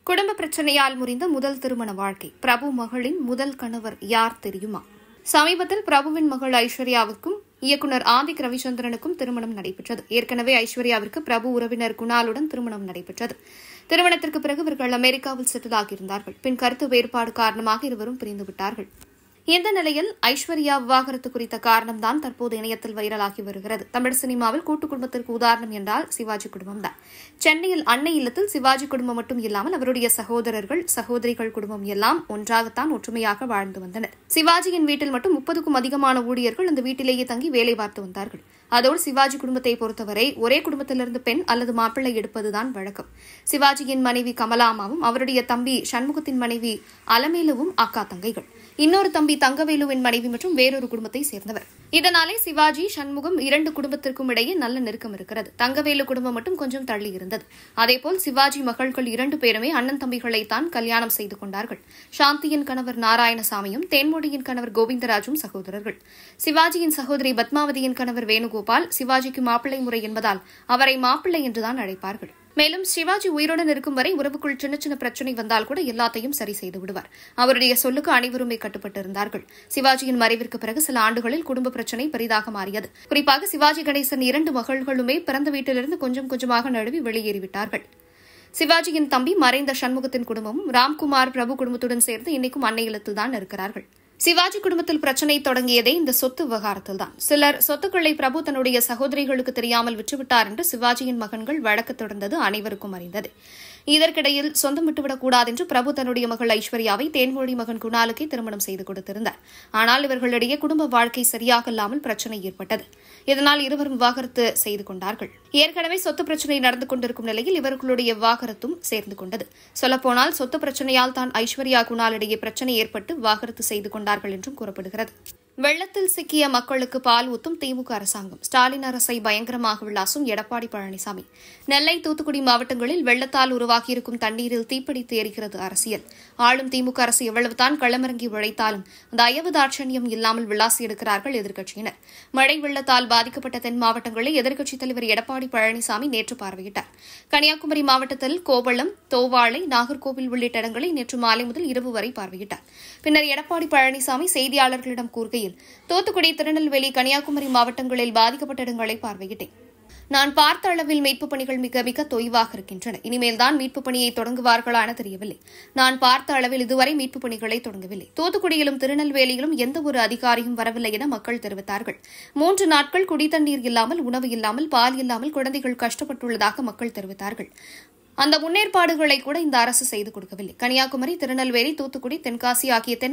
குடும்ப பிரச்சனையால் முறிந்த முதல் திருமண வாழ்க்கை பிரபு மகளின் முதல் கணவர் யார் தெரியுமா சமீபத்தில் பிரபுவின் மகள் ஐஸ்வர்யாவுக்கும் இயக்குநர் ஆதிக் ரவிச்சந்திரனுக்கும் திருமணம் நடைபெற்றது ஏற்கனவே ஐஸ்வர்யாவிற்கு பிரபு உறவினர் குணாலுடன் திருமணம் நடைபெற்றது திருமணத்திற்கு பிறகு இவர்கள் அமெரிக்காவில் செட்டில் ஆகியிருந்தார்கள் பின் கருத்து வேறுபாடு காரணமாக இருவரும் பிரிந்துவிட்டார்கள் இந்த நிலையில் ஐஸ்வர்யா விவாகரத்து குறித்த காரணம்தான் தற்போது இணையத்தில் வைரலாகி வருகிறது தமிழ் சினிமாவில் கூட்டு குடும்பத்திற்கு உதாரணம் என்றால் சிவாஜி குடும்பம்தான் சென்னையில் அன்னை இல்லத்தில் சிவாஜி குடும்பம் மட்டும் இல்லாமல் அவருடைய சகோதரர்கள் சகோதரிகள் குடும்பம் எல்லாம் ஒன்றாகத்தான் ஒற்றுமையாக வாழ்ந்து வந்தனர் சிவாஜியின் வீட்டில் மட்டும் முப்பதுக்கும் அதிகமான ஊழியர்கள் அந்த வீட்டிலேயே தங்கி வேலை பார்த்து வந்தார்கள் அதோடு சிவாஜி குடும்பத்தை பொறுத்தவரை ஒரே குடும்பத்திலிருந்து பெண் அல்லது மாப்பிள்ளை எடுப்பதுதான் வழக்கம் சிவாஜியின் மனைவி கமலாமாவும் அவருடைய தம்பி சண்முகத்தின் மனைவி அலமேலுவும் அக்கா தங்கைகள் இன்னொரு தம்பி தங்கவேலுவின் மனைவி மற்றும் வேறொரு குடும்பத்தை சேர்ந்தவர் இதனாலே சிவாஜி சண்முகம் இரண்டு குடும்பத்திற்கும் இடையே நல்ல நெருக்கம் இருக்கிறது தங்கவேலு குடும்பம் மட்டும் கொஞ்சம் தள்ளி இருந்தது அதேபோல் சிவாஜி மகள்கள் இரண்டு பேருமே அண்ணன் தம்பிகளைத்தான் கல்யாணம் செய்து கொண்டார்கள் சாந்தியின் கணவர் நாராயணசாமியும் தேன்மொழியின் கணவர் கோவிந்தராஜும் சகோதரர்கள் சிவாஜியின் சகோதரி பத்மாவதியின் கணவர் வேணுகோபால் சிவாஜிக்கு மாப்பிள்ளை முறை என்பதால் அவரை மாப்பிள்ளை என்றுதான் அழைப்பார்கள் மேலும் சிவாஜி உயிருடன் இருக்கும் வரை உறவுக்குள் சின்ன சின்ன பிரச்சனை வந்தால் கூட எல்லாத்தையும் சரி செய்து விடுவார் அவருடைய சொல்லுக்கு அனைவருமே கட்டுப்பட்டிருந்தார்கள் சிவாஜியின் மறைவிற்கு பிறகு சில ஆண்டுகளில் குடும்ப பிரச்சனை பெரிதாக மாறியது குறிப்பாக சிவாஜி கணேசன் இரண்டு மகள்களுமே பிறந்த வீட்டிலிருந்து கொஞ்சம் கொஞ்சமாக நழுவி வெளியேறிவிட்டார்கள் சிவாஜியின் தம்பி மறைந்த சண்முகத்தின் குடும்பமும் ராம்குமார் பிரபு குடும்பத்துடன் சேர்ந்து இன்னைக்கும் அன்னை இல்லத்தில்தான் இருக்கிறார்கள் சிவாஜி குடும்பத்தில் பிரச்சினை தொடங்கியதே இந்த சொத்து விவகாரத்தில்தான் சிலர் சொத்துக்களை பிரபு தன்னுடைய சகோதரிகளுக்கு தெரியாமல் விற்றுவிட்டார் என்று சிவாஜியின் மகன்கள் வழக்கு தொடர்ந்தது அனைவருக்கும் அறிந்தது இதற்கிடையில் சொந்தம் விட்டுவிடக்கூடாது என்று பிரபு தன்னுடைய மகள் ஐஸ்வர்யாவை தேன்மொழி மகன் குணாலுக்கே திருமணம் செய்து கொடுத்திருந்தார் ஆனால் இவர்களிடையே குடும்ப வாழ்க்கை சரியாக இல்லாமல் பிரச்சினை ஏற்பட்டது இதனால் இருவரும் விவாகரத்து செய்து கொண்டார்கள் ஏற்கனவே சொத்து பிரச்சினை நடந்து கொண்டிருக்கும் நிலையில் இவர்களுடைய விவாகரத்தும் சேர்ந்து கொண்டது சொல்லப்போனால் சொத்து பிரச்சினையால் தான் ஐஸ்வர்யா குணாலிடையே பிரச்சினை ஏற்பட்டு விவாகரத்து செய்து கொண்டார்கள் என்றும் கூறப்படுகிறது வெள்ளத்தில் சிக்கிய மக்களுக்கு பால் ஊத்தும் திமுக அரசாங்கம் ஸ்டாலின் அரசை பயங்கரமாக விளாசும் எடப்பாடி பழனிசாமி நெல்லை தூத்துக்குடி மாவட்டங்களில் வெள்ளத்தால் உருவாகியிருக்கும் தண்ணீரில் தீப்பிடித்து எரிகிறது அரசியல் ஆளும் திமுக அரசு எவ்வளவுதான் களமிறங்கி உழைத்தாலும் தயவு தாட்சண்யம் இல்லாமல் விளாசி எடுக்கிறார்கள் எதிர்க்கட்சியினர் மழை வெள்ளத்தால் பாதிக்கப்பட்ட தென் மாவட்டங்களை எதிர்க்கட்சித் தலைவர் எடப்பாடி பழனிசாமி நேற்று பார்வையிட்டார் கன்னியாகுமரி மாவட்டத்தில் கோவளம் தோவாளை நாகர்கோவில் உள்ளிட்ட இடங்களை நேற்று மாலை முதல் இரவு வரை பார்வையிட்டார் பின்னர் எடப்பாடி பழனிசாமி செய்தியாளர்களிடம் கூறுகையில் தூத்துக்குடி திருநெல்வேலி கன்னியாகுமரி மாவட்டங்களில் பாதிக்கப்பட்ட இடங்களை பார்வையிட்டேன் நான் பார்த்த அளவில் மீட்புப் பணிகள் மிக மிக தொய்வாக இருக்கின்றன இனிமேல்தான் மீட்புப் பணியை தொடங்குவார்களா என தெரியவில்லை நான் பார்த்த அளவில் இதுவரை மீட்புப் பணிகளை தொடங்கவில்லை தூத்துக்குடியிலும் திருநெல்வேலியிலும் எந்த ஒரு அதிகாரியும் வரவில்லை என மக்கள் தெரிவித்தார்கள் மூன்று நாட்கள் குடித்தண்ணீர் இல்லாமல் உணவு இல்லாமல் பால் இல்லாமல் குழந்தைகள் கஷ்டப்பட்டுள்ளதாக மக்கள் தெரிவித்தார்கள் அந்த முன்னேற்பாடுகளை கூட இந்த அரசு செய்து கொடுக்கவில்லை கன்னியாகுமரி திருநெல்வேலி தூத்துக்குடி தென்காசி ஆகிய தென்